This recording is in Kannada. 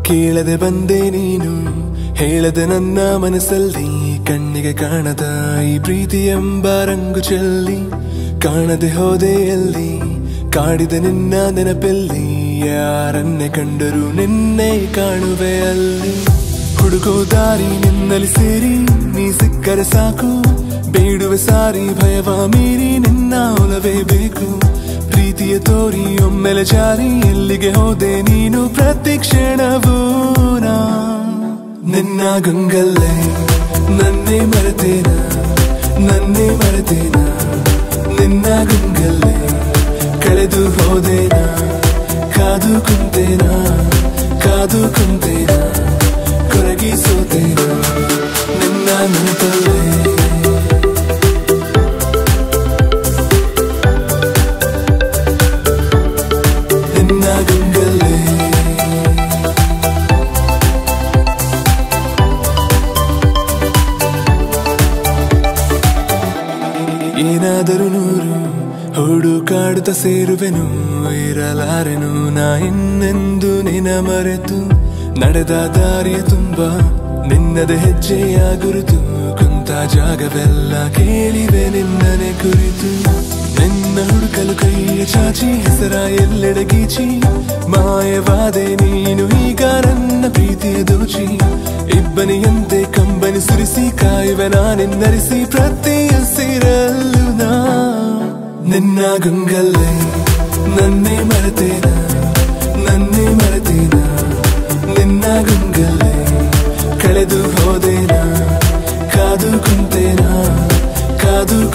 ಕೇಳದೆ ಬಂದೆ ನೀನು ಹೇಳದೆ ನನ್ನ ಮನಸ್ಸಲ್ಲಿ ಕಣ್ಣಿಗೆ ಕಾಣದ ಈ ಪ್ರೀತಿ ಎಂಬ ರಂಗು ಚೆಲ್ಲಿ ಕಾಣದೆ ಹೋದೆ ಎಲ್ಲಿ ಕಾಡಿದ ನಿನ್ನ ನೆನಪಲ್ಲಿ ಯಾರನ್ನೇ ಕಂಡರೂ ನಿನ್ನೆ ಕಾಣುವೆ ಅಲ್ಲಿ ಹುಡುಗೋ ದಾರಿ ನಿನ್ನಲ್ಲಿ ಸೇರಿ ನೀ ಸಿಕ್ಕರೆ ಸಾಕು ಬೇಡುವೆ ಸಾರಿ ಭಯವ ಮೀರಿ ನಿನ್ನ ಒಲವೇ ಬೇಕು ಪ್ರೀತಿಯ ತೋರಿ ಒಮ್ಮೆಲೆ ಜಾರಿ ಎಲ್ಲಿಗೆ ಹೋದೆ ನೀನು ಪ್ರತಿ ಕ್ಷಣವೂ ನಾ ನಿನ್ನ ಗಂಗಲ್ಲೇ ನನ್ನೇ ಮರೆತೇನ ನನ್ನೇ ಮರೆತೇನ ನಿನ್ನ ಗಂಗಲ್ಲೇ ಕಳೆದು ಹೋದೇನ ಕಾದು ಕುಂತೇನ ಕಾದು ಕುಂತೇನ ಕೊರಗಿ ಸೋತೇನ ನಿನ್ನ ನೆನಪಲ್ಲೇ ನಿನ್ನ ಗಂಗಲ್ಲೇ ಏನಾದರೂ ನೂರು ಹುಡುಕಾಡುತ್ತ ಸೇರುವೆನು ಇರಲಾರೆನು ನಾ ಇನ್ನೆಂದು ನಿನ ಮರೆತು ನಡೆದ ದಾರಿಯ ತುಂಬ ನಿನ್ನದ ಹೆಜ್ಜೆಯ ಗುರುತು ಕುಂತ ಜಾಗವೆಲ್ಲ ಕೇಳಿವೆ ನಿನ್ನನೆ ಕುರಿತು ನಿನ್ನ ಹುಡುಕಲು ಕೈಯ ಚಾಚಿ ಹೆಸರ ಎಲ್ಲೆಡೆ ಗೀಚಿ ಮಾಯವಾದೆ ನೀನು ಈಗ ನನ್ನ ಪ್ರೀತಿಯ ದೋಚಿ ಇಬ್ಬನಿಯಂತೆ ಕಂಬನಿ ಸುರಿಸಿ ಕಾಯುವೆ ನಾನೆನ್ನರಿಸಿ ಪ್ರತಿ ಹಸಿರಲ್ಲೂ ನಾ ನಿನ್ನ ಗಂಗಲ್ಲೇ ನನ್ನೇ ಮರೆತೇನ ನನ್ನೇ ಮರೆತೇನ ನಿನ್ನ ಗಂಗಲ್ಲೇ ಕಳೆದು ಹೋದೇನ ಕಾದು ಕುಂತೇನ ಕಾದು